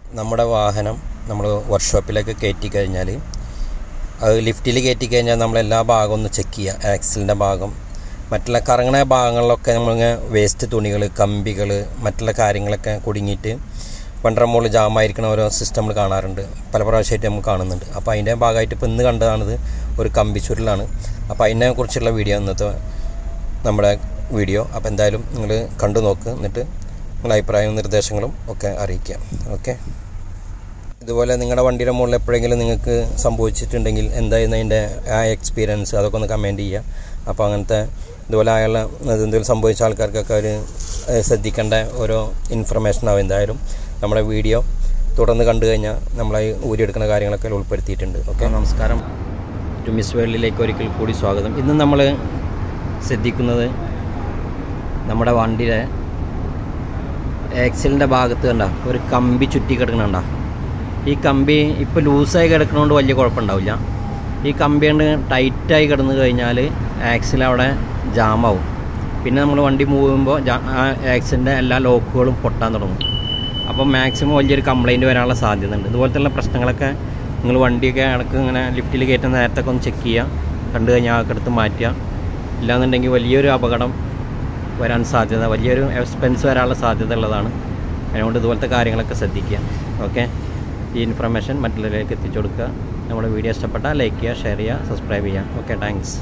നമ്മുടെ വാഹനം നമ്മൾ വർക്ക്ഷോപ്പിലേക്ക് കയറ്റി കഴിഞ്ഞാൽ അത് ലിഫ്റ്റിൽ കയറ്റി കഴിഞ്ഞാൽ നമ്മൾ എല്ലാ ഭാഗവും ഒന്ന് ചെക്ക് ചെയ്യുക ആക്സിലിൻ്റെ ഭാഗം മറ്റുള്ള കറങ്ങണ ഭാഗങ്ങളിലൊക്കെ നമ്മളിങ്ങനെ വേസ്റ്റ് തുണികൾ കമ്പികൾ മറ്റുള്ള കാര്യങ്ങളൊക്കെ കുടുങ്ങിയിട്ട് വണ്ടർ മോളിൽ ജാമായിരിക്കണ ഓരോ സിസ്റ്റം നമ്മൾ കാണാറുണ്ട് പല പ്രാവശ്യമായിട്ട് നമ്മൾ കാണുന്നുണ്ട് അപ്പോൾ അതിൻ്റെ ഭാഗമായിട്ട് ഇപ്പോൾ ഇന്ന് കണ്ടതാണിത് ഒരു കമ്പി ചുരുളാണ് അപ്പോൾ അതിനെ കുറിച്ചുള്ള വീഡിയോ ഇന്നത്തെ നമ്മുടെ വീഡിയോ അപ്പോൾ എന്തായാലും നിങ്ങൾ കണ്ടു നോക്ക് എന്നിട്ട് നിങ്ങളുടെ അഭിപ്രായവും നിർദ്ദേശങ്ങളും ഒക്കെ അറിയിക്കാം ഓക്കെ ഇതുപോലെ നിങ്ങളുടെ വണ്ടിയുടെ മുകളിൽ എപ്പോഴെങ്കിലും നിങ്ങൾക്ക് സംഭവിച്ചിട്ടുണ്ടെങ്കിൽ എന്തായിരുന്നു അതിൻ്റെ ആ എക്സ്പീരിയൻസ് അതൊക്കെ ഒന്ന് കമൻറ്റ് ചെയ്യുക അപ്പോൾ അങ്ങനത്തെ ഇതുപോലെ അയാൾ എന്തെങ്കിലും സംഭവിച്ച ആൾക്കാർക്കൊക്കെ ഒരു ഏഹ്, ശ്രദ്ധിക്കേണ്ട ഓരോ ഇൻഫർമേഷൻ ആവും എന്തായാലും നമ്മുടെ വീഡിയോ തുടർന്ന് കണ്ടു കഴിഞ്ഞാൽ നമ്മളെ ഊരിയെടുക്കുന്ന കാര്യങ്ങളൊക്കെ അതിൽ ഉൾപ്പെടുത്തിയിട്ടുണ്ട് ഓക്കെ നമസ്കാരം ടു മിസ് വേൾഡിലേക്ക് ഒരിക്കൽ കൂടി സ്വാഗതം ഇന്ന് നമ്മൾ ശ്രദ്ധിക്കുന്നത് നമ്മുടെ വണ്ടിയുടെ ആക്സിലിൻ്റെ ഭാഗത്ത് കണ്ട ഒരു കമ്പി ചുറ്റി കിടക്കണണ്ട ഈ കമ്പി ഇപ്പോൾ ലൂസായി കിടക്കണോണ്ട് വലിയ കുഴപ്പമുണ്ടാവില്ല ഈ കമ്പി കൊണ്ട് ടൈറ്റായി കിടന്നു കഴിഞ്ഞാൽ ആക്സിൽ അവിടെ ജാമാവും പിന്നെ നമ്മൾ വണ്ടി മൂവ് ചെയ്യുമ്പോൾ ആ ആക്സിലിൻ്റെ എല്ലാ ലോക്കുകളും പൊട്ടാൻ തുടങ്ങും അപ്പോൾ മാക്സിമം വലിയൊരു കംപ്ലൈൻറ്റ് വരാനുള്ള സാധ്യതയുണ്ട് ഇതുപോലത്തെ പ്രശ്നങ്ങളൊക്കെ നിങ്ങൾ വണ്ടിയൊക്കെ ഇടയ്ക്ക് ഇങ്ങനെ ലിഫ്റ്റിൽ കയറ്റുന്ന നേരത്തൊക്കെ ഒന്ന് ചെക്ക് ചെയ്യുക കണ്ടു കഴിഞ്ഞാൽ അതൊക്കെ എടുത്ത് മാറ്റുക ഇല്ലാന്നുണ്ടെങ്കിൽ വലിയൊരു അപകടം വരാൻ സാധ്യത വലിയൊരു എക്സ്പെൻസ് വരാനുള്ള സാധ്യത ഉള്ളതാണ് അതുകൊണ്ട് ഇതുപോലത്തെ കാര്യങ്ങളൊക്കെ ശ്രദ്ധിക്കുക ഓക്കെ ഈ ഇൻഫർമേഷൻ മറ്റുള്ളവരിലേക്ക് എത്തിച്ചു കൊടുക്കുക നമ്മുടെ വീഡിയോ ഇഷ്ടപ്പെട്ടാൽ ലൈക്ക് ചെയ്യുക ഷെയർ ചെയ്യുക സബ്സ്ക്രൈബ് ചെയ്യുക ഓക്കെ താങ്ക്സ്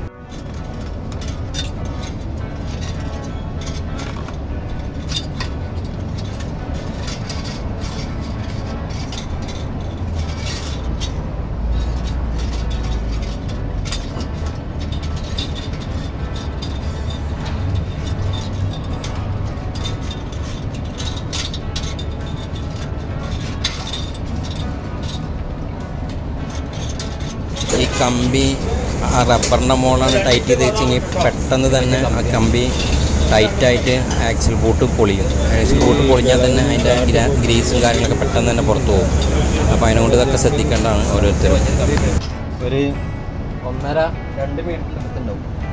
ഈ കമ്പി ആ റബ്ബറിൻ്റെ മുകളാണ് ടൈറ്റ് ചെയ്ത് വെച്ചെങ്കിൽ പെട്ടെന്ന് തന്നെ ആ കമ്പി ടൈറ്റായിട്ട് ആക്സിൽ ബൂട്ട് പൊളിയും ആക്സിൽ ബൂട്ട് പൊളിഞ്ഞാൽ തന്നെ അതിൻ്റെ ഗ്രാ ഗ്രീസും കാര്യങ്ങളൊക്കെ പെട്ടെന്ന് തന്നെ പുറത്ത് പോകും അപ്പോൾ അതിനുകൊണ്ട് ഇതൊക്കെ ശ്രദ്ധിക്കേണ്ടതാണ് ഓരോരുത്തരും ഒരു ഒന്നര രണ്ട് മീറ്റർ അടുത്തുണ്ടാവും